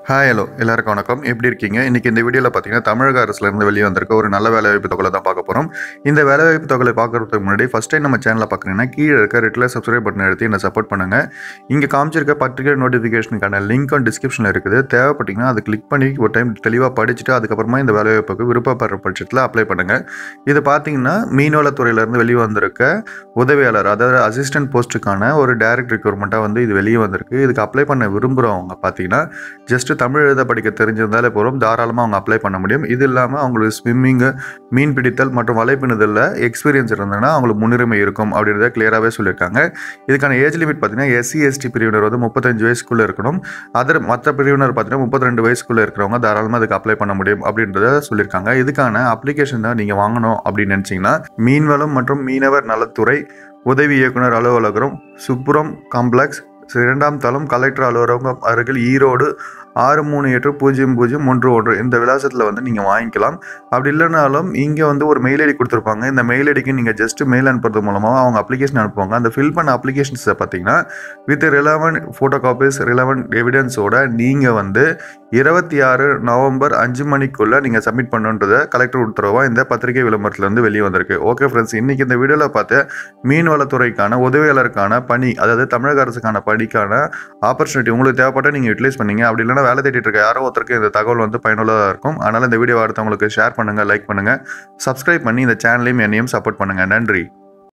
hi hello எல்லாருக்கும் வணக்கம் எப்படி இருக்கீங்க இன்றைக்கி இந்த வீடியோவில் பார்த்தீங்கன்னா தமிழக அரசுலேருந்து வெளியே வந்திருக்க ஒரு நல்ல வேலைவாய்ப்பு தொகை தான் பார்க்க போகிறோம் இந்த வேலைவாய்ப்பு தொகை பார்க்கறதுக்கு முன்னாடி ஃபஸ்ட் டைம் நம்ம சேனலை பார்க்குறீங்கன்னா கீழே இருக்க ரெட்டில் சப்ஸ்கிரைப் பட்டன் எடுத்து என்னை சப்போர்ட் பண்ணுங்கள் இங்கே காமிச்சிருக்க பர்டிகுலர் நோட்டிஃபிகேஷனுக்கான லிங்க்கும் டிஸ்கிரிப்ஷனில் இருக்குது தேவைப்பட்டீங்கன்னா அதை கிளிக் பண்ணி ஒரு டைம் தெளிவாக படிச்சுட்டு அதுக்கப்புறமா இந்த வேலைவாய்ப்புக்கு விருப்பப்படுற பட்சத்தில் அப்ளை பண்ணுங்கள் இது பார்த்தீங்கன்னா மீன்வளத்துறையிலேருந்து வெளியே வந்திருக்க உதவியாளர் அதாவது அசிஸ்டன்ட் போஸ்ட்டுக்கான ஒரு டைரக்ட் ரெக்ரூட்மெண்ட்டாக வந்து இது வெளியே வந்திருக்கு இதுக்கு அப்ளை பண்ண விரும்புகிறவங்க பார்த்தீங்கன்னா ஜஸ்ட் தமிழ் எழுத படிக்க தெரிஞ்சிருந்தாலே போதும் தாராளமாக அவங்க அப்ளை பண்ண முடியும் இது இல்லாமல் அவங்களுக்கு ஸ்விம்மிங்கு மீன் பிடித்தல் மற்றும் வலைப்பிணுதலில் எக்ஸ்பீரியன்ஸ் இருந்ததுன்னா அவங்களுக்கு முன்னுரிமை இருக்கும் அப்படின்றத கிளியராகவே சொல்லியிருக்காங்க இதுக்கான ஏஜ் லிமிட் பார்த்தீங்கன்னா எஸ்சி எஸ்டி பிரிவினர் வந்து முப்பத்தஞ்சு வயசுக்குள்ளே இருக்கணும் அதர் மற்ற பிரிவினர் பார்த்தீங்கன்னா முப்பத்தி ரெண்டு வயசுக்குள்ளே இருக்கிறவங்க தாராளமாக அதுக்கு அப்ளை பண்ண முடியும் அப்படின்றத சொல்லியிருக்காங்க இதுக்கான அப்ளிகேஷன் தான் நீங்கள் வாங்கணும் அப்படின்னு நினச்சிங்கன்னா மீன்வளம் மற்றும் மீனவர் நலத்துறை உதவி இயக்குனர் அலுவலகம் சுப்புரம் காம்ப்ளெக்ஸ் இரண்டாம் தளம் கலெக்டர் அலுவலகம் அருகில் ஈரோடு ஆறு மூணு எட்டு பூஜ்ஜியம் பூஜ்ஜியம் ஒன்று ஒன்று இந்த விலாசத்தில் வந்து நீங்கள் வாங்கிக்கலாம் அப்படி இல்லைனாலும் இங்கே வந்து ஒரு மெயில் ஐடி கொடுத்துருப்பாங்க இந்த மெயில் ஐடிக்கு நீங்கள் ஜஸ்ட் மெயில் அனுப்புறது மூலமாக அவங்க அப்ளிகேஷன் அனுப்புவாங்க அந்த ஃபில் பண்ண அப்ளிகேஷன்ஸை பார்த்தீங்கன்னா with relevant photo copies relevant எவிடன்ஸோட நீங்கள் வந்து இருபத்தி ஆறு நவம்பர் அஞ்சு மணிக்குள்ளே நீங்கள் சப்மிட் பண்ணுன்றதை கலெக்டர் உத்தரவாக இந்த பத்திரிகை விளம்பரத்துலேருந்து வெளியே வந்திருக்கு ஓகே ஃப்ரெண்ட்ஸ் இன்றைக்கி இந்த வீடியோவில் பார்த்து மீன்வளத்துறைக்கான உதவியாளருக்கான பணி அதாவது தமிழக அரசுக்கான பணிக்கான ஆப்பர்ச்சுனிட்டி உங்களுக்கு தேவைப்பட்ட நீங்கள் யூட்டிலைஸ் பண்ணீங்க அப்படி இல்லைன்னா வேலை தேடிட்டு இருக்க யாரோ ஒருத்தருக்கு இந்த தகவல் வந்து பயனுள்ளதாக இருக்கும் அதனால் இந்த வீடியோ அடுத்தவங்களுக்கு ஷேர் பண்ணுங்கள் லைக் பண்ணுங்கள் சப்ஸ்கிரைப் பண்ணி இந்த சேனலையும் என்னையும் சப்போர்ட் பண்ணுங்கள் நன்றி